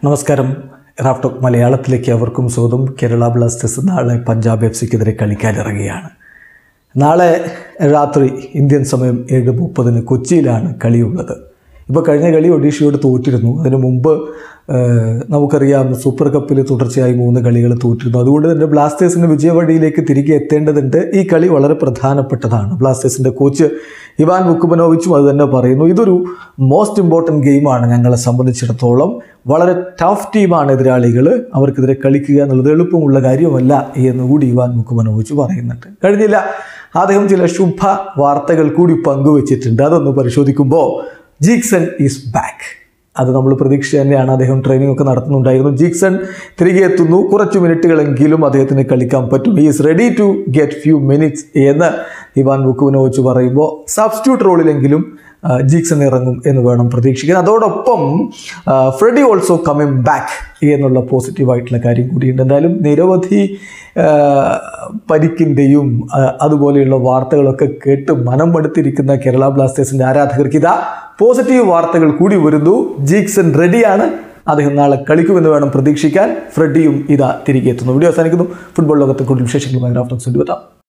നമസ്കാരം റാഫ്റ്റോക്ക് മലയാളത്തിലേക്ക് അവർക്കും സ്വന്തം കേരള ബ്ലാസ്റ്റേഴ്സ് നാളെ പഞ്ചാബ് എഫ് സിക്കെതിരെ കളിക്കാനിറങ്ങുകയാണ് നാളെ രാത്രി ഇന്ത്യൻ സമയം ഏഴ് മുപ്പതിന് കൊച്ചിയിലാണ് കളിയുള്ളത് ഇപ്പോൾ കഴിഞ്ഞ കളി ഒഡീഷയോട് തോറ്റിരുന്നു അതിനു മുമ്പ് ഏഹ്, നമുക്കറിയാം സൂപ്പർ കപ്പിൽ തുടർച്ചയായി മൂന്ന് കളികൾ തോറ്റിരുന്നു അതുകൊണ്ട് തന്നെ ബ്ലാസ്റ്റേഴ്സിൻ്റെ വിജയവഴിയിലേക്ക് തിരികെ എത്തേണ്ടതുണ്ട് ഈ കളി വളരെ പ്രധാനപ്പെട്ടതാണ് ബ്ലാസ്റ്റേഴ്സിൻ്റെ കോച്ച് ഇവാൻ വുക്കുബനോവിച്ചും അത് തന്നെ പറയുന്നു ഇതൊരു മോസ്റ്റ് ഇമ്പോർട്ടൻറ്റ് ഗെയിമാണ് ഞങ്ങളെ സംബന്ധിച്ചിടത്തോളം വളരെ ടഫ് ടീമാണ് എതിരാളികൾ അവർക്കെതിരെ കളിക്കുക എന്നുള്ളത് എളുപ്പമുള്ള കാര്യമല്ല എന്നുകൂടി ഇവാൻ മുക്കുമനോവിച്ച് പറയുന്നുണ്ട് കഴിഞ്ഞില്ല അദ്ദേഹം ചില ശുഭ വാർത്തകൾ കൂടി പങ്കുവച്ചിട്ടുണ്ട് അതൊന്ന് പരിശോധിക്കുമ്പോൾ ജീക്സൺ ഈസ് ബാക്ക് അത് നമ്മൾ പ്രതീക്ഷ തന്നെയാണ് അദ്ദേഹം ട്രെയിനിങ് ഒക്കെ നടത്തുന്നുണ്ടായിരുന്നു ജീക്സൺ തിരികെ എത്തുന്നു കുറച്ച് മിനിറ്റുകളെങ്കിലും അദ്ദേഹത്തിന് കളിക്കാൻ പറ്റും is ready to get few minutes എന്ന് ഇവാൻ വുക്കുവിനോവിച്ച് പറയുമ്പോൾ സബ്സ്റ്റിറ്റ്യൂട്ട് റോളിലെങ്കിലും ആ, ജീക്സൺ ഇറങ്ങും എന്ന് വേണം പ്രതീക്ഷിക്കാൻ അതോടൊപ്പം ആ, ഫ്രെഡി ഓൾസോ കമ്മിങ് ബാക്ക് എന്നുള്ള പോസിറ്റീവായിട്ടുള്ള കാര്യം കൂടിയുണ്ട് എന്തായാലും നിരവധി ആ, പരിക്കിൻ്റെയും ആ, അതുപോലെയുള്ള വാർത്തകളൊക്കെ കേട്ട് മനം മടുത്തിരിക്കുന്ന കേരള ബ്ലാസ്റ്റേഴ്സിൻ്റെ ആരാധകർക്ക് ഇതാ പോസിറ്റീവ് വാർത്തകൾ കൂടി വരുന്നു ജീക്സൺ റെഡിയാണ് അദ്ദേഹം നാളെ കളിക്കുമെന്ന് വേണം പ്രതീക്ഷിക്കാൻ ഫ്രെഡിയും ഇതാ തിരികെ എത്തുന്നു വീഡിയോ അവസാനിക്കുന്നു ഫുട്ബോൾ ലോകത്തെ കൂടുതൽ വിശേഷങ്ങളുമായി റാഫ്റ്റോക്സ് എത്താം